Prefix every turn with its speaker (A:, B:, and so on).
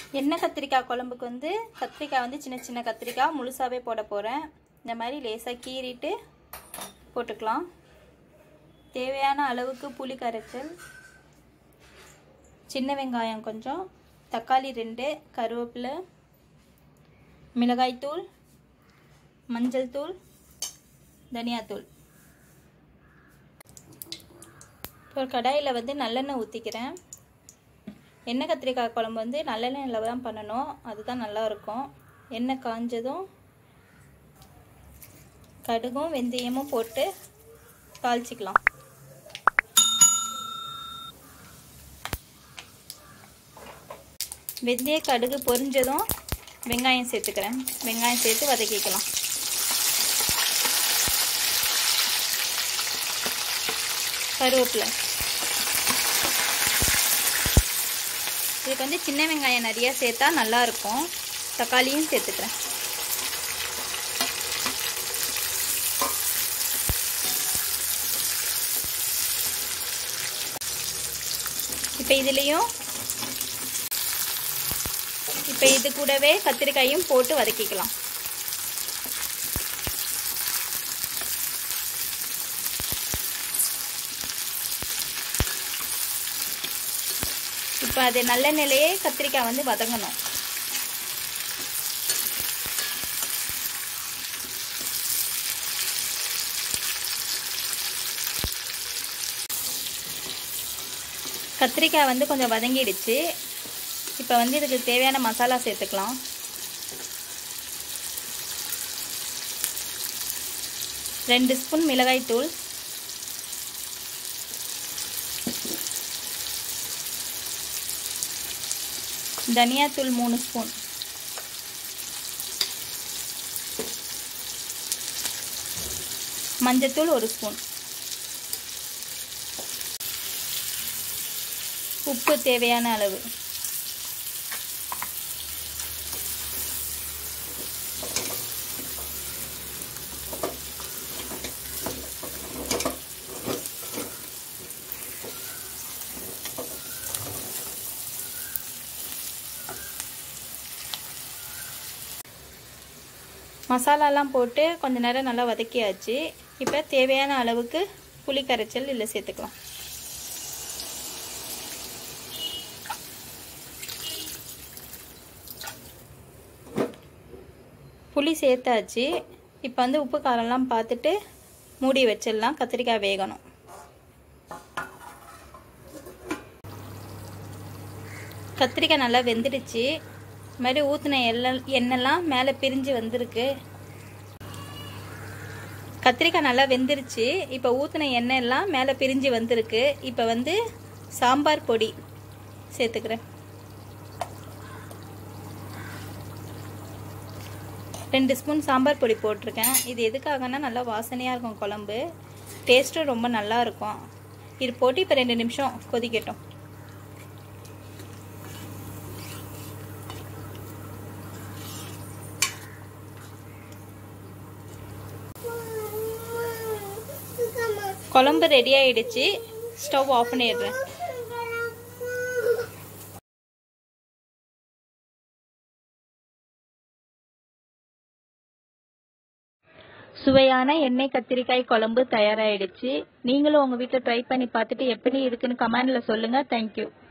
A: எண்ணெய் கத்திரிக்காய் குழம்புக்கு வந்து கத்திரிக்காய் வந்து சின்ன சின்ன கத்திரிக்காய் முழுசாகவே போட போகிறேன் இந்த மாதிரி லேசாக கீறிட்டு போட்டுக்கலாம் தேவையான அளவுக்கு புளி கரைச்சல் சின்ன வெங்காயம் கொஞ்சம் தக்காளி ரெண்டு கருவேப்பிலை மிளகாய்த்தூள் மஞ்சள் தூள் தனியாத்தூள் இப்போ ஒரு கடாயில் வந்து நல்லெண்ணெய் ஊற்றிக்கிறேன் எண்ணெய் கத்திரிக்காய் குழம்பு வந்து நல்லெண்ணெயில் தான் பண்ணணும் அதுதான் நல்லா இருக்கும் எண்ணெய் காஞ்சதும் கடுகும் வெந்தயமும் போட்டு தாளிச்சிக்கலாம் வெந்தய கடுகு பொரிஞ்சதும் வெங்காயம் சேர்த்துக்கிறேன் வெங்காயம் சேர்த்து வதக்கிக்கலாம் கருவேப்பிலை இதுக்கு வந்து சின்ன வெங்காயம் நிறையா சேர்த்தா நல்லாயிருக்கும் தக்காளியும் சேர்த்துக்கிறேன் இப்போ இதுலேயும் இப்போ இது கூடவே கத்திரிக்காயும் போட்டு வதக்கிக்கலாம் இப்போ அது நல்ல நிலையே கத்திரிக்காய் வந்து வதங்கணும் கத்திரிக்காய் வந்து கொஞ்சம் வதங்கிடுச்சு இப்போ வந்து இதுக்கு தேவையான மசாலா சேர்த்துக்கலாம் ரெண்டு ஸ்பூன் மிளகாய் தூள் தனியாத்தூள் மூணு ஸ்பூன் மஞ்சத்தூள் ஒரு ஸ்பூன் உப்பு தேவையான அளவு மசாலாலாம் போட்டு கொஞ்ச நேரம் நல்லா வதக்கியாச்சு இப்போ தேவையான அளவுக்கு புளி கரைச்சல் இல்லை சேர்த்துக்கலாம் புளி சேர்த்தாச்சு இப்போ வந்து உப்பு காரம்லாம் பார்த்துட்டு மூடி வச்சிடலாம் கத்திரிக்காய் வேகணும் கத்திரிக்காய் நல்லா வெந்துடுச்சு இது மாதிரி ஊற்றின எல்லாம் எண்ணெய்லாம் மேலே பிரிஞ்சு வந்திருக்கு கத்திரிக்காய் நல்லா வெந்துருச்சு இப்போ ஊற்றின எண்ணெய் எல்லாம் மேலே பிரிஞ்சு வந்திருக்கு இப்போ வந்து சாம்பார் பொடி சேர்த்துக்கிறேன் ரெண்டு ஸ்பூன் சாம்பார் பொடி போட்டிருக்கேன் இது எதுக்காகனா நல்லா வாசனையாக இருக்கும் குழம்பு டேஸ்ட்டும் ரொம்ப நல்லா இருக்கும் இது போட்டு இப்போ ரெண்டு நிமிஷம் கொதிக்கட்டும் குழம்பு ரெடி ஆயிடுச்சு ஸ்டவ் ஆஃப் பண்ணிடுறேன் சுவையான எண்ணெய் கத்திரிக்காய் குழம்பு தயாராயிடுச்சு நீங்களும் உங்க வீட்டில் ட்ரை பண்ணி பார்த்துட்டு எப்படி இருக்குன்னு கமெண்ட்ல சொல்லுங்க தேங்க்யூ